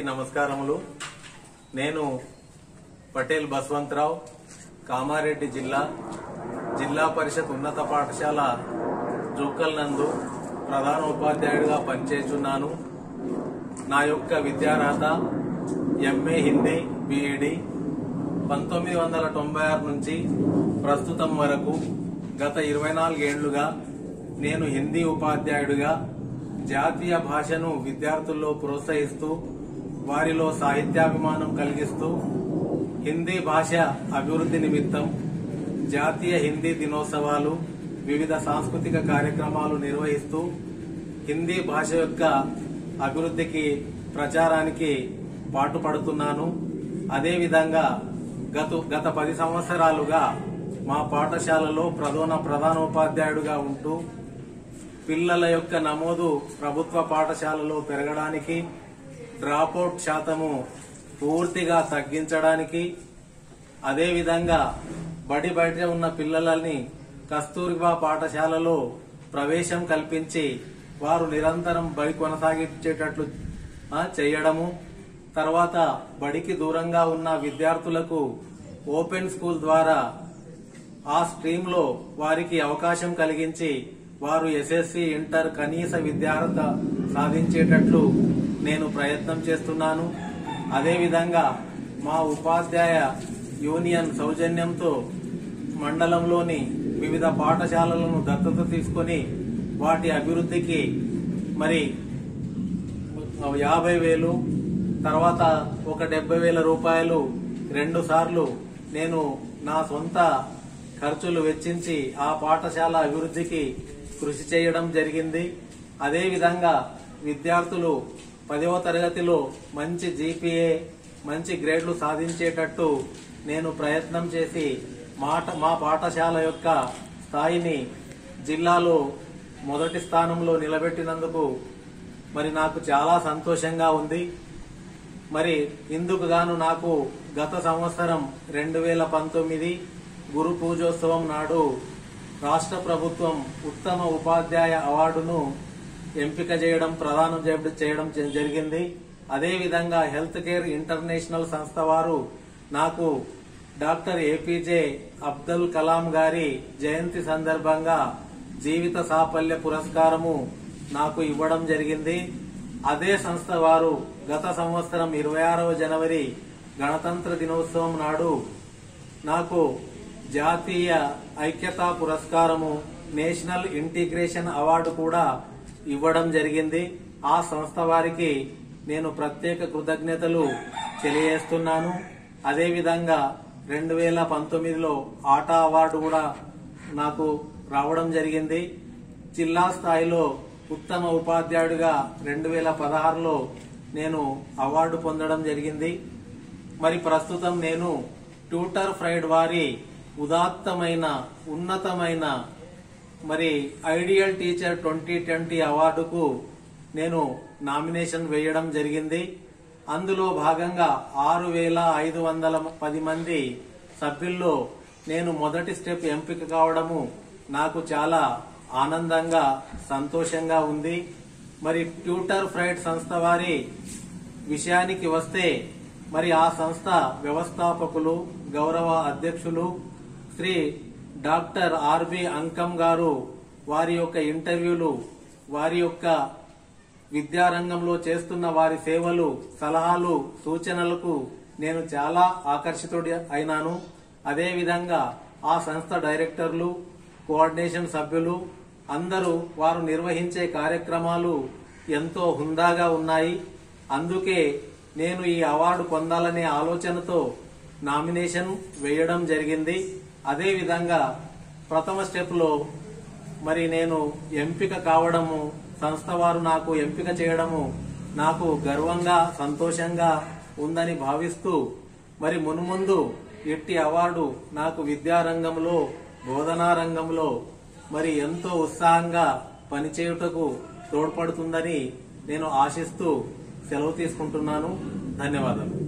అందరికీ నమస్కారములు నేను పటేల్ బస్వంతరావు కామారెడ్డి జిల్లా జిల్లా పరిషత్ ఉన్నత పాఠశాల జూకల్ నందు ప్రధాన ఉపాధ్యాయుడిగా పనిచేస్తున్నాను నా యొక్క విద్యార్హత ఎంఏ హిందీ బిఈడి పంతొమ్మిది వందల తొంభై ఆరు నుంచి ప్రస్తుతం వరకు గత ఇరవై నాలుగేళ్లుగా నేను హిందీ ఉపాధ్యాయుడిగా జాతీయ భాషను విద్యార్థుల్లో ప్రోత్సహిస్తూ వారిలో సాహిత్యాభిమానం కలిగిస్తూ హిందీ భాష అభివృద్ధి నిమిత్తం జాతీయ హిందీ దినోత్సవాలు వివిధ సాంస్కృతిక కార్యక్రమాలు నిర్వహిస్తూ హిందీ భాష యొక్క అభివృద్ధికి ప్రచారానికి పాటుపడుతున్నాను అదేవిధంగా గత గత పది సంవత్సరాలుగా మా పాఠశాలలో ప్రధాన ప్రధానోపాధ్యాయుడిగా ఉంటూ పిల్లల యొక్క నమోదు ప్రభుత్వ పాఠశాలలో పెరగడానికి డ్రాపౌట్ శాతము పూర్తిగా తగ్గించడానికి అదేవిధంగా బడి బయట ఉన్న పిల్లలని కస్తూరిబా పాఠశాలలో ప్రవేశం కల్పించి వారు నిరంతరం బడి కొనసాగించేటట్లు ఆ, చేయడము తర్వాత బడికి దూరంగా ఉన్న విద్యార్థులకు ఓపెన్ స్కూల్ ద్వారా ఆ స్ట్రీమ్ లో వారికి అవకాశం కలిగించి వారు ఎస్ఎస్సి ఇంటర్ కనీస విద్యార్హత సాధించేటట్లు నేను ప్రయత్నం చేస్తున్నాను అదేవిధంగా మా ఉపాధ్యాయ యూనియన్ సౌజన్యంతో మండలంలోని వివిధ పాఠశాలలను దత్తత తీసుకొని వాటి అభివృద్ధికి మరి యాభై వేలు తర్వాత ఒక డెబ్బై వేల రూపాయలు రెండు సార్లు నేను నా సొంత ఖర్చులు వెచ్చించి ఆ పాఠశాల అభివృద్ధికి కృషి చేయడం జరిగింది అదేవిధంగా విద్యార్థులు పదవ తరగతిలో మంచి జీపీఏ మంచి గ్రేడ్లు సాధించేటట్టు నేను ప్రయత్నం చేసి మాట మా పాఠశాల యొక్క స్థాయిని జిల్లాలో మొదటి స్థానంలో నిలబెట్టినందుకు మరి నాకు చాలా సంతోషంగా ఉంది మరి ఇందుకు గాను నాకు గత సంవత్సరం రెండు వేల పంతొమ్మిది గురు పూజోత్సవం నాడు రాష్ట్ర ప్రభుత్వం ఉత్తమ ఉపాధ్యాయ అవార్డును ఎంపిక చేయడం ప్రదానం చేయ- చేయడం జ- జరిగింది అదేవిధంగా హెల్త్ కేర్ ఇంటర్నేషనల్ సంస్థ వారు నాకు డాక్టర్ ఏపీజే అబ్దుల్ కలాం గారి జయంతి సందర్భంగా జీవిత సాఫల్య పురస్కారము నాకు ఇవ్వడం జరిగింది అదే సంస్థ వారు గత సంవత్సరం ఇరవై ఆరవ జనవరి గణతంత్ర దినోత్సవం నాడు నాకు జాతీయ ఐక్యతా పురస్కారము నేషనల్ ఇంటిగ్రేషన్ అవార్డు కూడా ఇవ్వడం జరిగింది ఆ సంస్థ వారికి నేను ప్రత్యేక కృతజ్ఞతలు తెలియజేస్తున్నాను అదేవిధంగా రెండు వేల పంతొమ్మిదిలో ఆటా అవార్డు కూడా నాకు రావడం జరిగింది జిల్లా స్థాయిలో ఉత్తమ ఉపాధ్యాయుడిగా రెండు వేల పదహారులో నేను అవార్డు పొందడం జరిగింది మరి ప్రస్తుతం నేను ట్యూటర్ ఫ్రైడ్ వారి ఉదాత్తమైన ఉన్నతమైన మరి ఐడియల్ టీచర్ ట్వంటీ ట్వంటీ అవార్డుకు నేను నామినేషన్ వేయడం జరిగింది అందులో భాగంగా ఆరు వేల ఐదు వందల పది మంది సభ్యుల్లో నేను మొదటి స్టెప్ ఎంపిక కావడము నాకు చాలా ఆనందంగా సంతోషంగా ఉంది మరి ట్యూటర్ ఫ్రైడ్ సంస్థ వారి విషయానికి వస్తే మరి ఆ సంస్థ వ్యవస్థాపకులు గౌరవ అధ్యక్షులు శ్రీ డాక్టర్ ఆర్బి అంకం గారు వారి యొక్క ఇంటర్వ్యూలు వారి యొక్క విద్యారంగంలో చేస్తున్న వారి సేవలు సలహాలు సూచనలకు నేను చాలా ఆకర్షితుడి అయినాను అదేవిధంగా ఆ సంస్థ డైరెక్టర్లు కోఆర్డినేషన్ సభ్యులు అందరూ వారు నిర్వహించే కార్యక్రమాలు ఎంతో హుందాగా ఉన్నాయి అందుకే నేను ఈ అవార్డు పొందాలనే ఆలోచనతో నామినేషన్ వేయడం జరిగింది అదేవిధంగా ప్రథమ స్టెప్ లో మరి నేను ఎంపిక కావడము సంస్థ వారు నాకు ఎంపిక చేయడము నాకు గర్వంగా సంతోషంగా ఉందని భావిస్తూ మరి మున్ముందు ఎట్టి అవార్డు నాకు విద్యారంగంలో బోధనా రంగంలో మరి ఎంతో ఉత్సాహంగా పనిచేయుటకు తోడ్పడుతుందని నేను ఆశిస్తూ సెలవు తీసుకుంటున్నాను ధన్యవాదాలు